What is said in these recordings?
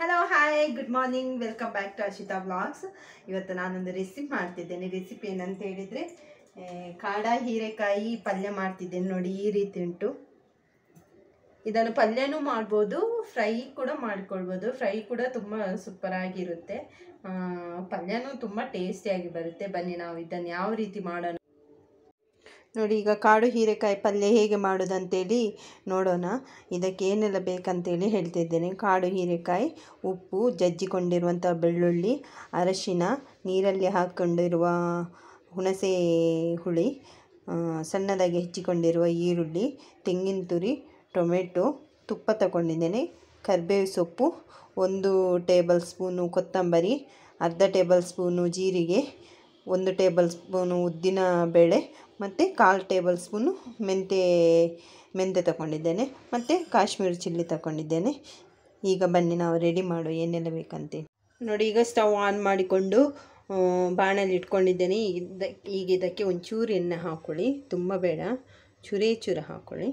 Hello hi good morning welcome back to Ashita blogs ಇವತ್ತು ನಾನೊಂದು recipe ಮಾಡ್ತಿದ್ದೇನೆ ರೆಸಿಪಿ ಏನಂತ ಹೇಳಿದರೆ ಕಾಡ ಹೀರೆಕಾಯಿ ಪಲ್ಯ ಮಾಡ್ತಿದ್ದೇನೆ ನೋಡಿ ಈ ರೀತಿ ಉಂಟು ಇದನ್ನು ಪಲ್ಯನೂ ಮಾಡ್ಬೋದು ಫ್ರೈ ಕೂಡ ಮಾಡ್ಕೊಳ್ಬೋದು ಫ್ರೈ ಕೂಡ ತುಂಬ ಸೂಪರ್ ಆಗಿರುತ್ತೆ ಆ, ಪಲ್ಯನೂ ತುಂಬ ಟೇಸ್ಟಿಯಾಗಿ ಬರುತ್ತೆ ಬನ್ನಿ ನಾವು ಇದನ್ನು ಯಾವ ರೀತಿ ಮಾಡೋಣ ನೋಡಿ ಈಗ ಕಾಡು ಹೀರೆಕಾಯಿ ಪಲ್ಯ ಹೇಗೆ ಮಾಡೋದಂತೇಳಿ ನೋಡೋಣ ಇದಕ್ಕೆ ಏನೆಲ್ಲ ಬೇಕಂತೇಳಿ ಹೇಳ್ತಿದ್ದೇನೆ ಕಾಡು ಹೀರೆಕಾಯಿ ಉಪ್ಪು ಜಜ್ಜಿಕೊಂಡಿರುವಂಥ ಬೆಳ್ಳುಳ್ಳಿ ಅರಶಿನ ನೀರಲ್ಲಿ ಹಾಕ್ಕೊಂಡಿರುವ ಹುಣಸೆ ಹುಳಿ ಆ, ಸಣ್ಣದಾಗಿ ಹೆಚ್ಚಿಕೊಂಡಿರುವ ಈರುಳ್ಳಿ ತೆಂಗಿನ ತುರಿ ಟೊಮೆಟೊ ತುಪ್ಪ ತಗೊಂಡಿದ್ದೇನೆ ಕರಿಬೇವು ಸೊಪ್ಪು ಒಂದು ಟೇಬಲ್ ಸ್ಪೂನು ಕೊತ್ತಂಬರಿ ಅರ್ಧ ಟೇಬಲ್ ಸ್ಪೂನು ಜೀರಿಗೆ ಒಂದು ಟೇಬಲ್ ಸ್ಪೂನು ಉದ್ದಿನ ಬೇಳೆ ಮತ್ತು ಕಾಲು ಟೇಬಲ್ ಸ್ಪೂನು ಮೆಂತೆ ಮೆಂತೆ ತಗೊಂಡಿದ್ದೇನೆ ಮತ್ತು ಕಾಶ್ಮೀರಿ ಚಿಲ್ಲಿ ತಗೊಂಡಿದ್ದೇನೆ ಈಗ ಬನ್ನಿ ನಾವು ರೆಡಿ ಮಾಡು ಏನೆಲ್ಲ ಬೇಕಂತೇಳಿ ನೋಡಿ ಈಗ ಸ್ಟವ್ ಆನ್ ಮಾಡಿಕೊಂಡು ಆ, ಬಾಣಲಿ ಇಟ್ಕೊಂಡಿದ್ದೇನೆ ಇದ ಈಗ ಇದಕ್ಕೆ ಒಂಚೂರು ಎಣ್ಣೆ ಹಾಕ್ಕೊಳ್ಳಿ ತುಂಬ ಬೇಡ ಚೂರೇ ಚೂರ ಹಾಕ್ಕೊಳ್ಳಿ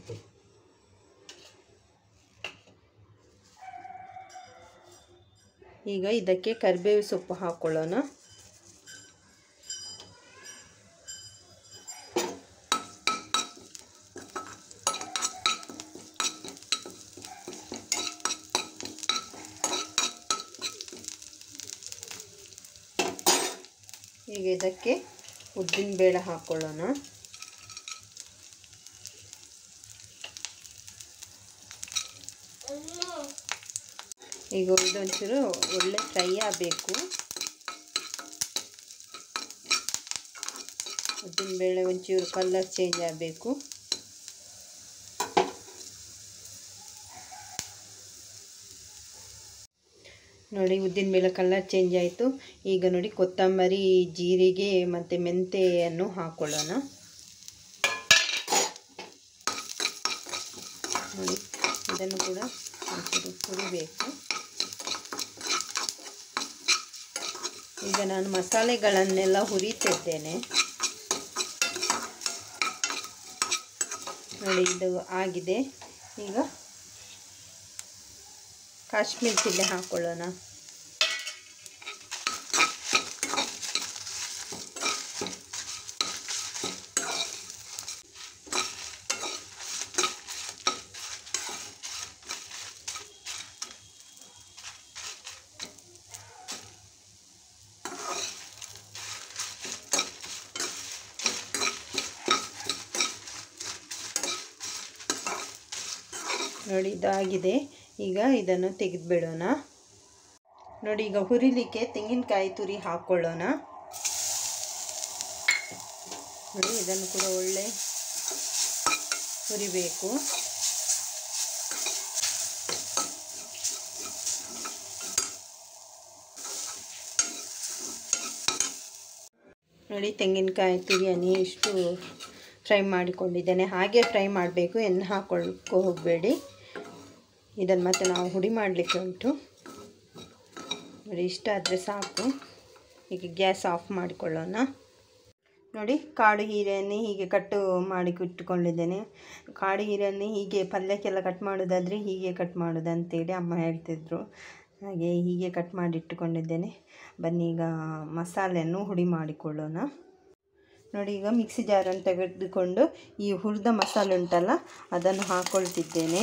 ಈಗ ಇದಕ್ಕೆ ಕರಿಬೇವು ಸೊಪ್ಪು ಹಾಕ್ಕೊಳ್ಳೋಣ ಈಗ ಇದಕ್ಕೆ ಉದ್ದಿನ ಬೇಳೆ ಹಾಕ್ಕೊಳ್ಳೋಣ ಈಗ ಇದೊಂಚೂರು ಒಳ್ಳೆ ಫ್ರೈ ಆಗಬೇಕು ಉದ್ದಿನ ಬೇಳೆ ಒಂಚೂರು ಕಲರ್ ಚೇಂಜ್ ಆಗಬೇಕು ನೋಡಿ ಉದ್ದಿನ ಬೇಳೆ ಕಲರ್ ಚೇಂಜ್ ಆಯಿತು ಈಗ ನೋಡಿ ಕೊತ್ತಂಬರಿ ಜೀರಿಗೆ ಮತ್ತು ಮೆಂತೆಯನ್ನು ಹಾಕ್ಕೊಳ್ಳೋಣ ನೋಡಿ ಇದನ್ನು ಕೂಡ ಒಂಚೂರು ಹುರಿಬೇಕು ಈಗ ನಾನು ಮಸಾಲೆಗಳನ್ನೆಲ್ಲ ಹುರಿತಿದ್ದೇನೆ ನೋಡಿ ಇದು ಆಗಿದೆ ಈಗ ಕಾಶ್ಮೀರ್ ಚಿಲ್ಲಿ ಹಾಕ್ಕೊಳ್ಳೋಣ ನೋಡಿ ಇದಾಗಿದೆ ಈಗ ಇದನ್ನು ತೆಗೆದುಬಿಡೋಣ ನೋಡಿ ಈಗ ಹುರಿಲಿಕ್ಕೆ ತೆಂಗಿನಕಾಯಿ ತುರಿ ಹಾಕ್ಕೊಳ್ಳೋಣ ನೋಡಿ ಇದನ್ನು ಕೂಡ ಒಳ್ಳೆ ಹುರಿಬೇಕು ನೋಡಿ ತೆಂಗಿನಕಾಯಿ ತುರಿಯನ್ನು ಇಷ್ಟು ಫ್ರೈ ಮಾಡಿಕೊಂಡಿದ್ದೇನೆ ಹಾಗೆ ಫ್ರೈ ಮಾಡಬೇಕು ಎಣ್ಣೆ ಹಾಕ್ಕೊಳ್ಳೋಕ್ಕೂ ಹೋಗಬೇಡಿ ಇದನ್ನು ಮತ್ತೆ ನಾವು ಹುಡಿ ಮಾಡಲಿಕ್ಕೆ ಉಂಟು ನೋಡಿ ಇಷ್ಟ ಆದರೆ ಸಾಕು ಈಗ ಗ್ಯಾಸ್ ಆಫ್ ಮಾಡಿಕೊಳ್ಳೋಣ ನೋಡಿ ಕಾಡು ಹೀರೆಯನ್ನು ಹೀಗೆ ಕಟ್ಟು ಮಾಡಿ ಇಟ್ಟುಕೊಂಡಿದ್ದೇನೆ ಕಾಡು ಹೀರೆಯನ್ನು ಹೀಗೆ ಪಲ್ಯಕ್ಕೆಲ್ಲ ಕಟ್ ಮಾಡೋದಾದರೆ ಹೀಗೆ ಕಟ್ ಮಾಡೋದು ಅಂತೇಳಿ ಅಮ್ಮ ಹೇಳ್ತಿದ್ರು ಹಾಗೆ ಹೀಗೆ ಕಟ್ ಮಾಡಿ ಇಟ್ಟುಕೊಂಡಿದ್ದೇನೆ ಬನ್ನಿ ಈಗ ಮಸಾಲೆಯನ್ನು ಹುಡಿ ಮಾಡಿಕೊಳ್ಳೋಣ ನೋಡಿ ಈಗ ಮಿಕ್ಸಿ ಜಾರನ್ನು ತೆಗೆದುಕೊಂಡು ಈ ಹುರಿದ ಮಸಾಲೆ ಉಂಟಲ್ಲ ಅದನ್ನು ಹಾಕ್ಕೊಳ್ತಿದ್ದೇನೆ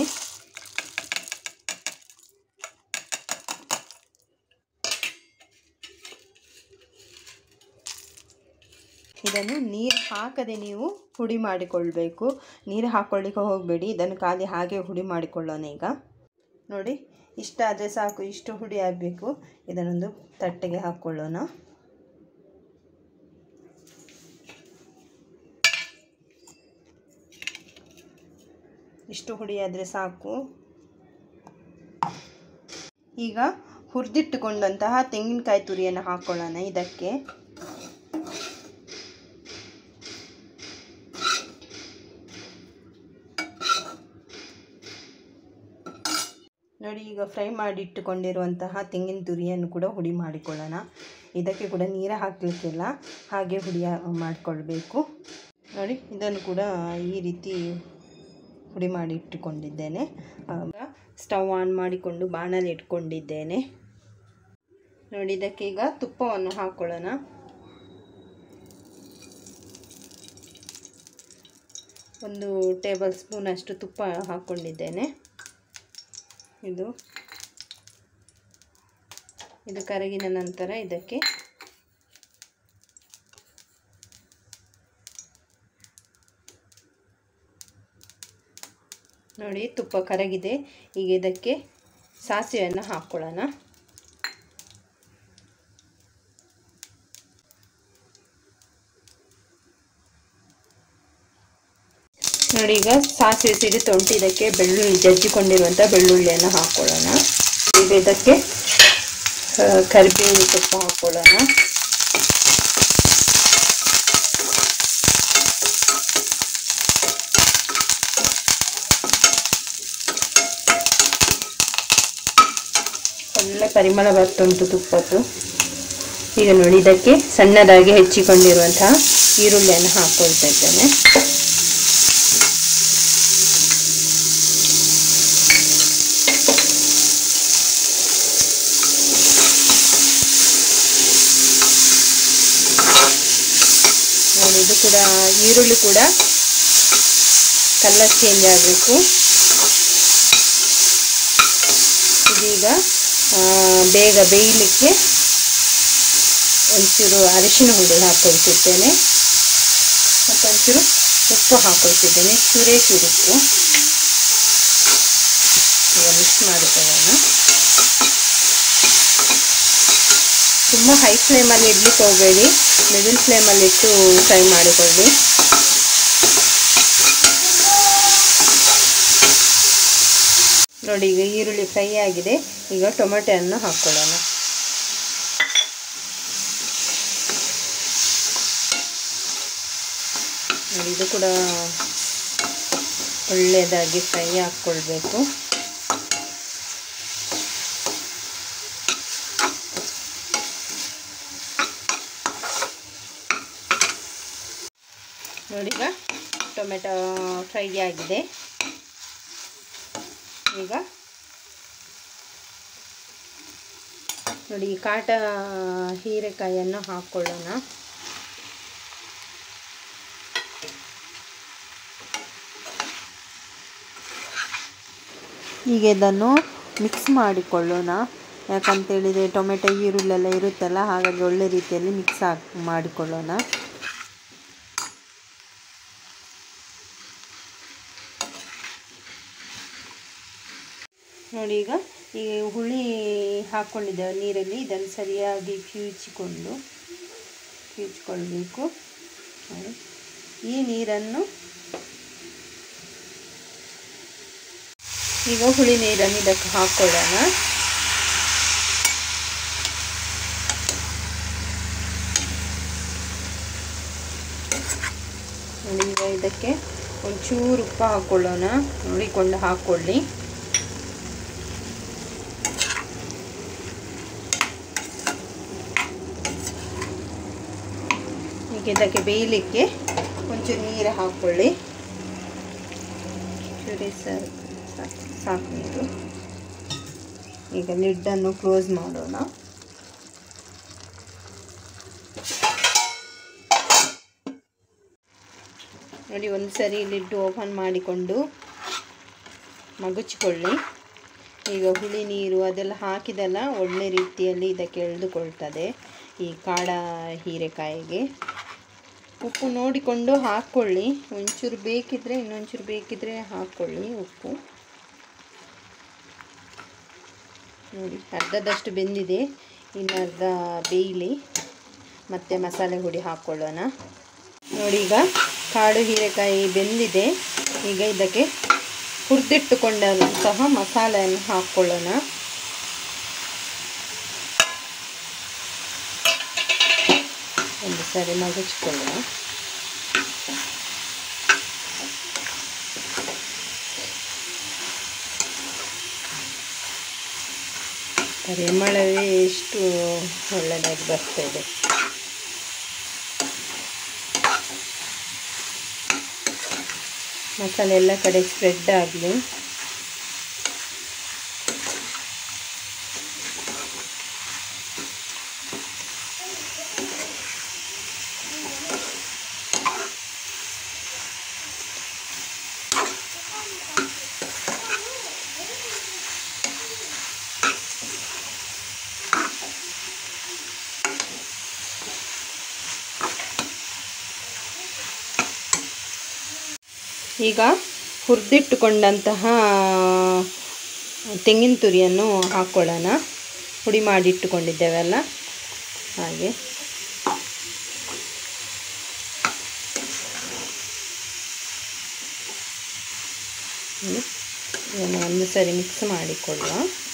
ಇದನ್ನು ನೀರು ಹಾಕದೆ ನೀವು ಹುಡಿ ಮಾಡಿಕೊಳ್ಬೇಕು ನೀರು ಹಾಕ್ಕೊಳ್ಳಿಕ್ಕೆ ಹೋಗಬೇಡಿ ಇದನ್ನು ಖಾಲಿ ಹಾಗೆ ಹುಡಿ ಮಾಡಿಕೊಳ್ಳೋಣ ಈಗ ನೋಡಿ ಇಷ್ಟ ಆದರೆ ಸಾಕು ಇಷ್ಟು ಹುಡಿ ಆಗಬೇಕು ಇದನ್ನೊಂದು ತಟ್ಟೆಗೆ ಹಾಕ್ಕೊಳ್ಳೋಣ ಇಷ್ಟು ಹುಡಿ ಆದರೆ ಸಾಕು ಈಗ ಹುರಿದಿಟ್ಟುಕೊಂಡಂತಹ ತೆಂಗಿನಕಾಯಿ ತುರಿಯನ್ನು ಹಾಕ್ಕೊಳ್ಳೋಣ ಇದಕ್ಕೆ ನೋಡಿ ಈಗ ಫ್ರೈ ಮಾಡಿ ಇಟ್ಟುಕೊಂಡಿರುವಂತಹ ತೆಂಗಿನ ತುರಿಯನ್ನು ಕೂಡ ಹುಡಿ ಮಾಡಿಕೊಳ್ಳೋಣ ಇದಕ್ಕೆ ಕೂಡ ನೀರು ಹಾಕಲಿಕ್ಕಿಲ್ಲ ಹಾಗೆ ಹುಡಿ ಮಾಡಿಕೊಳ್ಬೇಕು ನೋಡಿ ಇದನ್ನು ಕೂಡ ಈ ರೀತಿ ಹುಡಿ ಮಾಡಿ ಇಟ್ಟುಕೊಂಡಿದ್ದೇನೆ ಆಗ ಸ್ಟವ್ ಆನ್ ಮಾಡಿಕೊಂಡು ಬಾಣಲಿ ಇಟ್ಕೊಂಡಿದ್ದೇನೆ ನೋಡಿ ಇದಕ್ಕೆ ಈಗ ತುಪ್ಪವನ್ನು ಹಾಕ್ಕೊಳ್ಳೋಣ ಒಂದು ಟೇಬಲ್ ಸ್ಪೂನ್ ಅಷ್ಟು ತುಪ್ಪ ಹಾಕ್ಕೊಂಡಿದ್ದೇನೆ ಇದು ಇದು ಕರಗಿನ ನಂತರ ಇದಕ್ಕೆ ನೋಡಿ ತುಪ್ಪ ಕರಗಿದೆ ಈಗ ಇದಕ್ಕೆ ಸಾಸಿವೆಯನ್ನು ಹಾಕ್ಕೊಳ್ಳೋಣ ನೋಡಿ ಈಗ ಸಾಸಿವೆ ಸಿಡಿತು ಉಂಟು ಇದಕ್ಕೆ ಬೆಳ್ಳುಳ್ಳಿ ಜಜ್ಜಿಕೊಂಡಿರುವಂಥ ಬೆಳ್ಳುಳ್ಳಿಯನ್ನು ಹಾಕ್ಕೊಳ್ಳೋಣ ಈಗ ಇದಕ್ಕೆ ಕರಿಬೇವು ಸೊಪ್ಪು ಹಾಕ್ಕೊಳ್ಳೋಣ ಒಳ್ಳೆ ಪರಿಮಳ ಬರ್ತುಂಟು ತುಪ್ಪದ್ದು ಈಗ ನೋಡಿ ಇದಕ್ಕೆ ಸಣ್ಣದಾಗಿ ಹೆಚ್ಚಿಕೊಂಡಿರುವಂತಹ ಈರುಳ್ಳಿಯನ್ನು ಹಾಕ್ಕೊಳ್ತಾ ಇದ್ದೇನೆ ನೋಡಿ ಇದು ಕೂಡ ಈರುಳ್ಳಿ ಕೂಡ ಕಲರ್ ಚೇಂಜ್ ಆಗಬೇಕು ಇದೀಗ ಬೇಗ ಬೇಯಲಿಕ್ಕೆ ಒಂಚೂರು ಅರಿಶಿನ ಹುಡಿ ಹಾಕೊಳ್ತಿದ್ದೇನೆ ಮತ್ತೊಂಚೂರು ಉಪ್ಪು ಹಾಕೊಳ್ತಿದ್ದೇನೆ ಚೂರೇ ಚೂರು ಉಪ್ಪು ಈಗ ಮಿಕ್ಸ್ ಮಾಡಿಕೊಳ್ಳೋಣ ತುಂಬ ಹೈ ಫ್ಲೇಮಲ್ಲಿ ಇಡ್ಲಿಕ್ಕೆ ಹೋಗಬೇಡಿ ಮಿಡಲ್ ಫ್ಲೇಮಲ್ಲಿ ಇಟ್ಟು ಫ್ರೈ ಮಾಡಿಕೊಳ್ಳಿ ನೋಡಿ ಈಗ ಈರುಳ್ಳಿ ಫ್ರೈ ಆಗಿದೆ ಈಗ ಟೊಮೆಟೊವನ್ನು ಹಾಕ್ಕೊಳ್ಳೋಣ ನೋಡಿ ಇದು ಕೂಡ ಒಳ್ಳೆಯದಾಗಿ ಫ್ರೈ ಹಾಕ್ಕೊಳ್ಬೇಕು ನೋಡಿ ಈಗ ಟೊಮೆಟೊ ಫ್ರೈ ಆಗಿದೆ ಈಗ ನೋಡಿ ಈ ಕಾಟ ಹೀರೆಕಾಯಿಯನ್ನು ಹಾಕ್ಕೊಳ್ಳೋಣ ಈಗ ಇದನ್ನು ಮಿಕ್ಸ್ ಮಾಡಿಕೊಳ್ಳೋಣ ಯಾಕಂತೇಳಿದರೆ ಟೊಮೆಟೊ ಈರುಳ್ಳೆಲ್ಲ ಇರುತ್ತಲ್ಲ ಹಾಗಾಗಿ ಒಳ್ಳೆ ರೀತಿಯಲ್ಲಿ ಮಿಕ್ಸ್ ಹಾಕಿ ಮಾಡಿಕೊಳ್ಳೋಣ ನೋಡಿ ಈಗ ಈ ಹುಳಿ ಹಾಕ್ಕೊಂಡಿದ್ದೇವೆ ನೀರಲ್ಲಿ ಇದನ್ನು ಸರಿಯಾಗಿ ಕಿವುಚಿಕೊಂಡು ಕಿವುಚಿಕೊಳ್ಬೇಕು ನೋಡಿ ಈ ನೀರನ್ನು ಈಗ ಹುಳಿ ನೀರನ್ನು ಇದಕ್ಕೆ ಹಾಕ್ಕೊಳ್ಳೋಣ ನೋಡಿ ಈಗ ಇದಕ್ಕೆ ಒಂಚೂರು ಉಪ್ಪು ಹಾಕ್ಕೊಳ್ಳೋಣ ನೋಡಿಕೊಂಡು ಹಾಕ್ಕೊಳ್ಳಿ ಈಗ ಇದಕ್ಕೆ ಬೇಯಲಿಕ್ಕೆ ಒಂಚೂರು ನೀರು ಹಾಕ್ಕೊಳ್ಳಿ ಚೂರಿ ಸರ್ ಸಾಕು ನೀರು ಈಗ ಲಿಡ್ಡನ್ನು ಕ್ಲೋಸ್ ಮಾಡೋಣ ನೋಡಿ ಒಂದು ಸರಿ ಲಿಡ್ ಓಪನ್ ಮಾಡಿಕೊಂಡು ಮಗುಚಿಕೊಳ್ಳಿ ಈಗ ಹುಳಿ ನೀರು ಅದೆಲ್ಲ ಹಾಕಿದೆಲ್ಲ ಒಳ್ಳೆ ರೀತಿಯಲ್ಲಿ ಇದಕ್ಕೆ ಎಳೆದುಕೊಳ್ತದೆ ಈ ಕಾಡ ಹೀರೆಕಾಯಿಗೆ ಉಪ್ಪು ನೋಡಿಕೊಂಡು ಹಾಕ್ಕೊಳ್ಳಿ ಒಂಚೂರು ಬೇಕಿದ್ರೆ ಇನ್ನೊಂಚೂರು ಬೇಕಿದ್ರೆ ಹಾಕ್ಕೊಳ್ಳಿ ಉಪ್ಪು ನೋಡಿ ಅರ್ಧದಷ್ಟು ಬೆಂದಿದೆ ಇನ್ನು ಅರ್ಧ ಬೇಯಲಿ ಮತ್ತು ಮಸಾಲೆ ಹುಡಿ ಹಾಕ್ಕೊಳ್ಳೋಣ ನೋಡಿ ಈಗ ಕಾಡು ಹೀರೆಕಾಯಿ ಬೆಂದಿದೆ ಈಗ ಇದಕ್ಕೆ ಹುರಿದಿಟ್ಟುಕೊಂಡಂತಹ ಮಸಾಲೆಯನ್ನು ಹಾಕ್ಕೊಳ್ಳೋಣ ಒಂದು ಸರಿ ಮಗುಚಿಕೊಳ್ಳೋಣ ಪರಿಮಳವೇ ಎಷ್ಟು ಒಳ್ಳೆಯದಾಗಿ ಬರ್ತಾ ಇದೆ ಮಸಾಲೆ ಎಲ್ಲ ಕಡೆ ಸ್ಪ್ರೆಡ್ ಆಗಲಿ ಈಗ ಹುರಿದಿಟ್ಟುಕೊಂಡಂತಹ ತೆಂಗಿನ ತುರಿಯನ್ನು ಹಾಕ್ಕೊಳ್ಳೋಣ ಹುಡಿ ಮಾಡಿಟ್ಟುಕೊಂಡಿದ್ದೇವಲ್ಲ ಹಾಗೆ ಹ್ಮ್. ಇದನ್ನು ಒಂದು ಸರಿ ಮಿಕ್ಸ್ ಮಾಡಿಕೊಳ್ಳುವ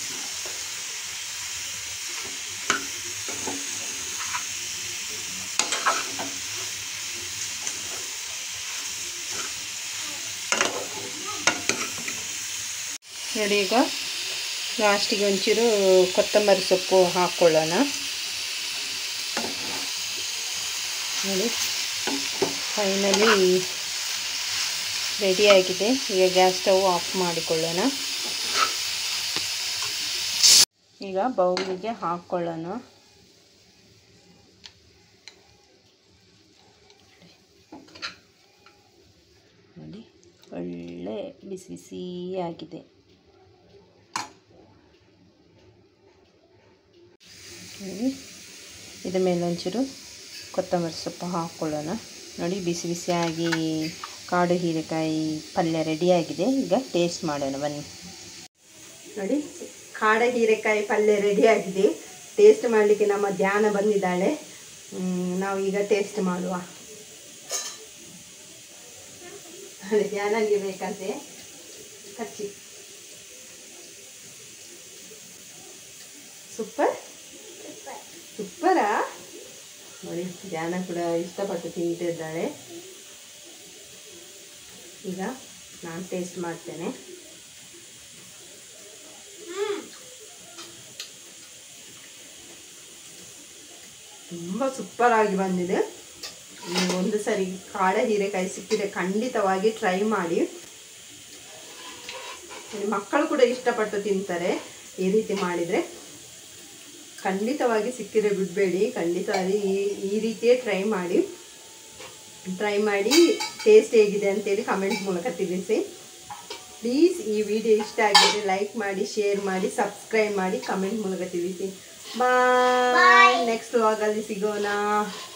ನೋಡಿ ಈಗ ಲಾಸ್ಟಿಗೆ ಒಂಚೂರು ಕೊತ್ತಂಬರಿ ಸೊಪ್ಪು ಹಾಕ್ಕೊಳ್ಳೋಣ ನೋಡಿ ಫೈನಲಿ ರೆಡಿಯಾಗಿದೆ ಈಗ ಗ್ಯಾಸ್ ಸ್ಟವ್ ಆಫ್ ಮಾಡಿಕೊಳ್ಳೋಣ ಈಗ ಬೌಲಿಗೆ ಹಾಕ್ಕೊಳ್ಳೋಣ ನೋಡಿ ಒಳ್ಳೆ ಬಿಸಿ ಬಿಸಿಯಾಗಿದೆ ನೋಡಿ ಇದ್ರ ಮೇಲೆ ಒಂಚೂರು ಕೊತ್ತಂಬರಿ ಸೊಪ್ಪು ಹಾಕ್ಕೊಳ್ಳೋಣ ನೋಡಿ ಬಿಸಿ ಬಿಸಿಯಾಗಿ ಕಾಡು ಹೀರೆಕಾಯಿ ಪಲ್ಯ ರೆಡಿಯಾಗಿದೆ ಈಗ ಟೇಸ್ಟ್ ಮಾಡೋಣ ಬನ್ನಿ ನೋಡಿ ಕಾಡ ಹೀರೆಕಾಯಿ ಪಲ್ಯ ರೆಡಿಯಾಗಿದೆ ಟೇಸ್ಟ್ ಮಾಡಲಿಕ್ಕೆ ನಮ್ಮ ಧ್ಯಾನ ಬಂದಿದ್ದಾಳೆ ಹ್ಮ್, ನಾವು ಈಗ ಟೇಸ್ಟ್ ಮಾಡುವ ಅದೇ ಧ್ಯಾನಂಗೆ ಬೇಕಂತೆ ಕಚ್ಚಿ ಸೂಪರ್ ಸೂಪರಾ ನೋಡಿ ಧ್ಯಾನ ಕೂಡ ಇಷ್ಟಪಟ್ಟು ತಿಂತಿದ್ದಾಳೆ ಈಗ ನಾನು ಟೇಸ್ಟ್ ಮಾಡ್ತೇನೆ ತುಂಬ ಸೂಪರ್ ಆಗಿ ಬಂದಿದೆ ನೀವು ಒಂದು ಸರಿ ಕಾಡ ಹೀರೆಕಾಯಿ ಸಿಕ್ಕಿದೆ ಖಂಡಿತವಾಗಿ ಟ್ರೈ ಮಾಡಿ ಇಲ್ಲಿ ಮಕ್ಕಳು ಕೂಡ ಇಷ್ಟಪಟ್ಟು ತಿಂತಾರೆ ಈ ರೀತಿ ಮಾಡಿದರೆ ಖಂಡಿತವಾಗಿ ಸಿಕ್ಕಿದ್ರೆ ಬಿಡಬೇಡಿ ಖಂಡಿತವಾಗಿ ಈ ಈ ರೀತಿಯೇ ಟ್ರೈ ಮಾಡಿ ಟ್ರೈ ಮಾಡಿ ಟೇಸ್ಟ್ ಹೇಗಿದೆ ಅಂತೇಳಿ ಕಮೆಂಟ್ ಮೂಲಕ ತಿಳಿಸಿ ಪ್ಲೀಸ್ ಈ ವಿಡಿಯೋ ಇಷ್ಟ ಆಗಿದ್ರೆ ಲೈಕ್ ಮಾಡಿ ಶೇರ್ ಮಾಡಿ ಸಬ್ಸ್ಕ್ರೈಬ್ ಮಾಡಿ ಕಮೆಂಟ್ ಮೂಲಕ ತಿಳಿಸಿ ಬಾಯ್ ನೆಕ್ಸ್ಟ್ ವ್ಲಾಗಲ್ಲಿ ಸಿಗೋಣ